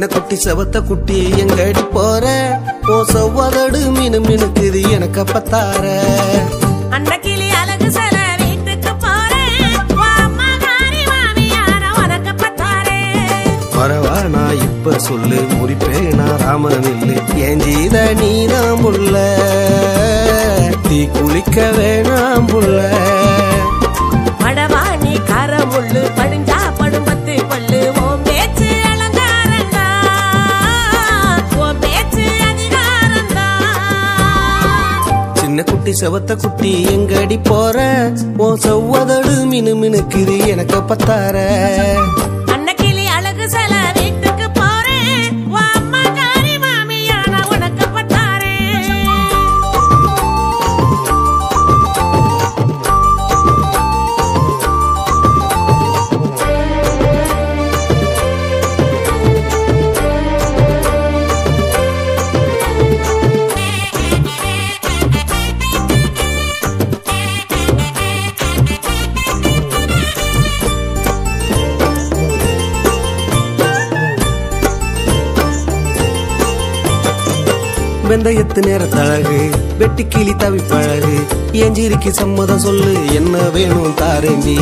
சின்ன குட்டி செவத்த குட்டி எங்கடி போற ஓ செவ்வாதடு மினு மினுக்குது எனக்கு அப்பத்தார அன்னக்கிளி அழகு சில வீட்டுக்கு போறேன் வா அம்மா காரி மாமியார உனக்கு பத்தாரே வரவா நான் இப்ப சொல்லு முறிப்பேன் நான் ராமன் இல்லை என் ஜீத நீதான் புள்ள தீ குளிக்க வேணாம் புள்ள படவா நீ கரமுள்ளு படிஞ்சா படும்பத்து பல்லு ஓம் பேச்சு அலங்காரந்தா ஓம் பேச்சு அதிகாரந்தா சின்ன குட்டி செவத்த குட்டி எங்கடி போற ஓ செவ்வாதடு மினு மினுக்குது எனக்கு அப்பத்தார அன்னக்கிளி அழகு சில வீட்டுக்கு போறேன் வா அம்மா காரி மாமியார உனக்கு பத்தாரே வெந்தயத்து நேரத்தழகு வெட்டி கிளி தவிப்பழகு எஞ்சிரிக்கு சம்மதம் சொல்லு என்ன வேணும் தாரேண்டி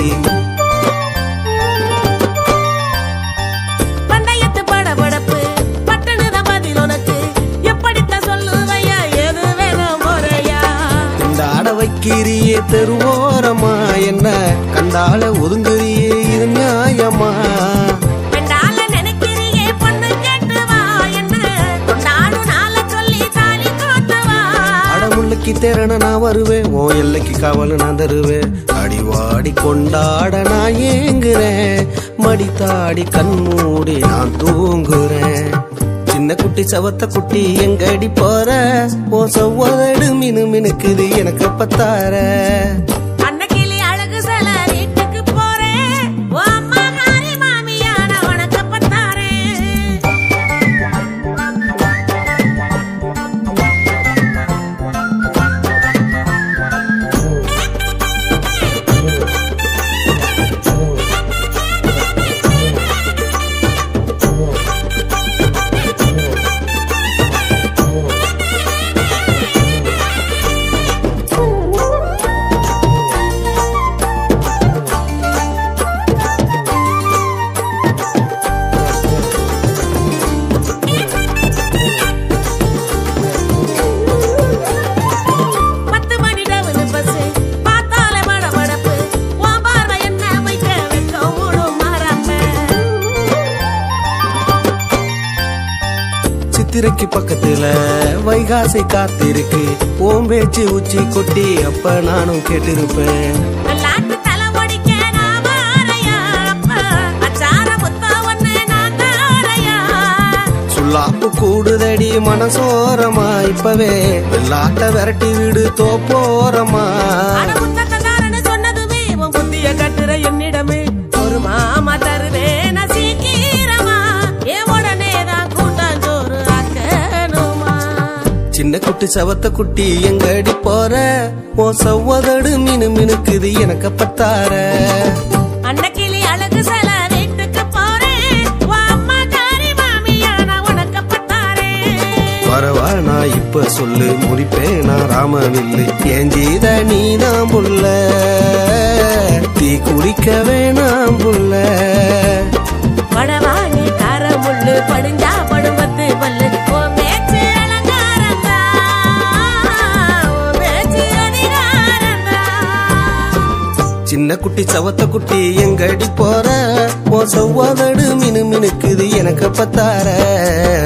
பந்தயத்து படபடப்பு பட்டணுத பதில் உனக்கு எப்படித்தான் சொல்லுவையா எது வேணும் முறையா இந்த ஆட வைக்கிறியே தெருவோரமா என்ன கண்டால ஒதுங்குறியே இது நியாயமா பெண்டால நினைக்கிறியே பொண்ணு கேட்டு வா என்ன கொண்டாடும் நாள சொல்லி தாலி கோத்து வா அடமுள்ளைக்கு தேரன நான் வருவேன் ஓ எல்லைக்கு காவல் நான் தருவேன் அடிவாடி கொண்டாட நான் ஏங்குறேன் மடித்தாடி கண்மூடி நான் தூங்குறேன் சின்ன குட்டி சவத்த குட்டி எங்கடி போற ஓ செவ்வாதடு மினு மினுக்குது எனக்கு பத்தார அன்னக்கிளி அழகு சில வீட்டுக்கு போறேன் ஓ அம்மா காரி மாமியான உனக்கு பத்தாரே பத்து மணி டவுனு பஸ் பார்த்தாலே மடமடப்பு உன் பார்வை என்ன வைக்க வெக்கம் மூடும் மறப்ப சித்திரைக்கு பக்கத்துல வைகாசி காத்திருக்கு ஓம் பேச்சு உச்சி கொட்டி அப்ப நானும் கேட்டிருப்பேன் வெள்ளாட்டு தலை ஒடிக்க நான் வாரையா அப்ப அச்சார முத்தா ஒண்ணு நான் தாரையா சுல்லாப்பு கூடுதடி மனசோரமா இப்பவே வெள்ளாட்ட விரட்டி விடு தோப்போரமா அட முத்தத்தாரன்னு சொன்னதுமே உன் புத்திய கட்டுற என்னிடமே ஒரு மாமா தருவேன் சீக்கிரமா ஏ உடனே தான் கூட்டாஞ்சோறு ஆக்கணுமா சின்ன குட்டி சவத்த குட்டி எங்கடி போற ஓ சவ்வாதடு மினு மினுக்குது எனக்கு பத்தார அன்னக்கிளி அழகு சில வீட்டுக்கு போறேன் வா அம்மா காரி மாமியான உனக்கு பத்தாரே வரவா நான் இப்ப சொல்லு முடிப்பேன் நான் ராமன் இல்லை என் ஜீத நீதான் புள்ள தீ குடிக்க வேணாம் புள்ள படவா நீ கரமுள்ளு படிஞ்சா படும்பத்து பல்லு உன் பேச்சு அலங்காரந்தா உன் பேச்சு அதிகாரந்தா சின்ன குட்டி சவத்த குட்டி எங்கடி போற ஓ செவ்வாதடு மினு மினுக்குது எனக்கு பத்தார